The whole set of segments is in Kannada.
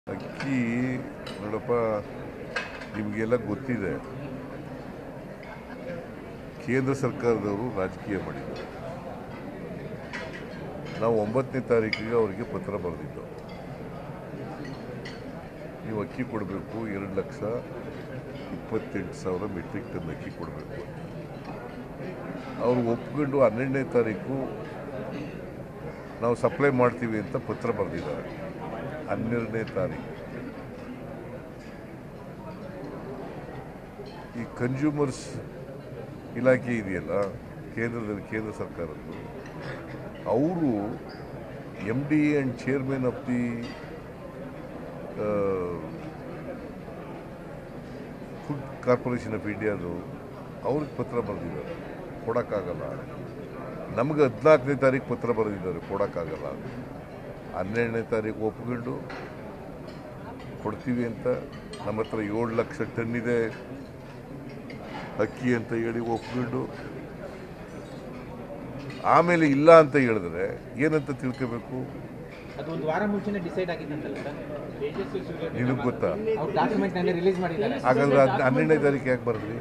ಅಕ್ಕಿ ನೋಡಪ್ಪ ನಿಮಗೆಲ್ಲ ಗೊತ್ತಿದೆ ಕೇಂದ್ರ ಸರ್ಕಾರದವರು ರಾಜಕೀಯ ಮಾಡಿದ್ದಾರೆ ನಾವು ಒಂಬತ್ತನೇ ತಾರೀಕಿಗೆ ಅವರಿಗೆ ಪತ್ರ ಬರೆದಿದ್ದು ನೀವು ಅಕ್ಕಿ ಕೊಡಬೇಕು ಎರಡು ಲಕ್ಷ ಇಪ್ಪತ್ತೆಂಟು ಸಾವಿರ ಮೆಟ್ರಿಕ್ ಟನ್ ಅಕ್ಕಿ ಕೊಡಬೇಕು ಅವರು ಒಪ್ಕೊಂಡು ಹನ್ನೆರಡನೇ ತಾರೀಕು ನಾವು ಸಪ್ಲೈ ಮಾಡ್ತೀವಿ ಅಂತ ಪತ್ರ ಬರೆದಿದ್ದಾರೆ ಹನ್ನೆರಡನೇ ತಾರೀಕು ಈ ಕನ್ಸ್ಯೂಮರ್ಸ್ ಇಲಾಖೆ ಇದೆಯಲ್ಲ ಕೇಂದ್ರದಲ್ಲಿ ಕೇಂದ್ರ ಸರ್ಕಾರದ್ದು ಅವರು M D and chairman of the food corporation of ಇಂಡಿಯಾದು ಅವ್ರಿಗೆ ಪತ್ರ ಬರೆದಿದ್ದಾರೆ ಕೊಡೋಕ್ಕಾಗಲ್ಲ ನಮಗೆ ಹದಿನಾಲ್ಕನೇ ತಾರೀಕು ಪತ್ರ ಬರೆದಿದ್ದಾರೆ ಕೊಡೋಕ್ಕಾಗಲ್ಲ ಹನ್ನೆರಡನೇ ತಾರೀಕು ಒಪ್ಕೊಂಡು ಕೊಡ್ತೀವಿ ಅಂತ ನಮ್ಮ ಹತ್ರ ಏಳು ಲಕ್ಷ ಟನ್ ಇದೆ ಅಕ್ಕಿ ಅಂತ ಹೇಳಿ ಒಪ್ಕೊಂಡು ಆಮೇಲೆ ಇಲ್ಲ ಅಂತ ಹೇಳಿದ್ರೆ ಏನಂತ ತಿಳ್ಕೋಬೇಕು ಅದು ಒಂದು ವಾರ ಮುಂಚೆನೆ ಡಿಸೈಡ್ ಆಗಿತ್ತಂತಲ್ಲ ಸರ್ ತೇಜಸ್ವಿ ಸೂರ್ಯ ನಿನಗೆ ಗೊತ್ತಾ ಅವ್ರ ಡಾಕ್ಯುಮೆಂಟ್ ಅನ್ನ ರಿಲೀಸ್ ಮಾಡಿದ್ದಾರೆ ಹಾಗಾದ್ರೆ ಹದ್- ಹನ್ನೆರಡನೇ ತಾರೀಕು ಯಾಕೆ ಬರಲಿ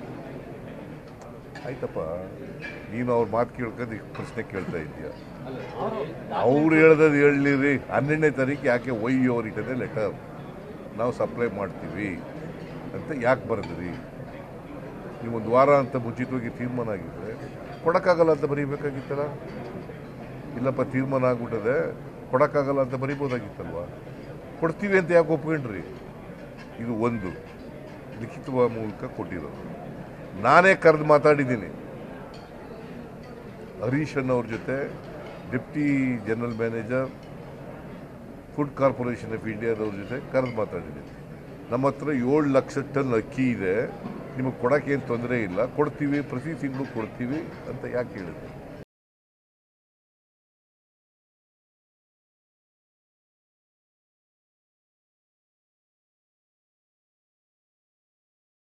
ಆಯ್ತಪ್ಪ ನೀನು ಅವ್ರ ಮಾತು ಕೇಳ್ಕೊಂಡು ಈಗ ಪ್ರಶ್ನೆ ಕೇಳ್ತಾ ಇದೀಯ ಅವ್ರು ಹೇಳ್ದದ್ದು ಹೇಳಲಿರಿ ಹನ್ನೆರಡನೇ ತಾರೀಕು ಯಾಕೆ ವೈ ಓವರ್ ಇಟ್ಟದೆ ಲೆಟರ್ ನಾವು ಸಪ್ಲೈ ಮಾಡ್ತೀವಿ ಅಂತ ಯಾಕೆ ಬರೆದ್ರಿ ನೀವು ಒಂದು ವಾರ ಅಂತ ಮುಂಚಿತವಾಗಿ ತೀರ್ಮಾನ ಆಗಿದ್ರೆ ಕೊಡೋಕ್ಕಾಗಲ್ಲ ಅಂತ ಬರೀಬೇಕಾಗಿತ್ತಲ್ಲ ಇಲ್ಲಪ್ಪ ತೀರ್ಮಾನ ಆಗ್ಬಿಟ್ಟದೆ ಕೊಡೋಕ್ಕಾಗಲ್ಲ ಅಂತ ಬರೀಬೋದಾಗಿತ್ತಲ್ವಾ ಕೊಡ್ತೀವಿ ಅಂತ ಯಾಕೆ ಒಪ್ಕೊಂಡ್ರಿ ಇದು ಒಂದು ಲಿಖಿತವ ಮೂಲಕ ಕೊಟ್ಟಿರೋದು ನಾನೇ ಕರೆದು ಮಾತಾಡಿದ್ದೀನಿ ಹರೀಶ್ ಅನ್ನೋರ ಜೊತೆ deputy general manager food corporation of ಇಂಡಿಯಾದವ್ರ ಜೊತೆ ಕರೆದು ಮಾತಾಡಿದ್ದೀನಿ ನಮ್ಮ ಹತ್ರ ಏಳು ಲಕ್ಷ ಟನ್ ಅಕ್ಕಿ ಇದೆ ನಿಮಗೆ ಕೊಡೋಕ್ಕೆ ಏನು ತೊಂದರೆ ಇಲ್ಲ ಕೊಡ್ತೀವಿ ಪ್ರತಿ ತಿಂಗಳು ಕೊಡ್ತೀವಿ ಅಂತ ಯಾಕೆ ಹೇಳಿದ್ರು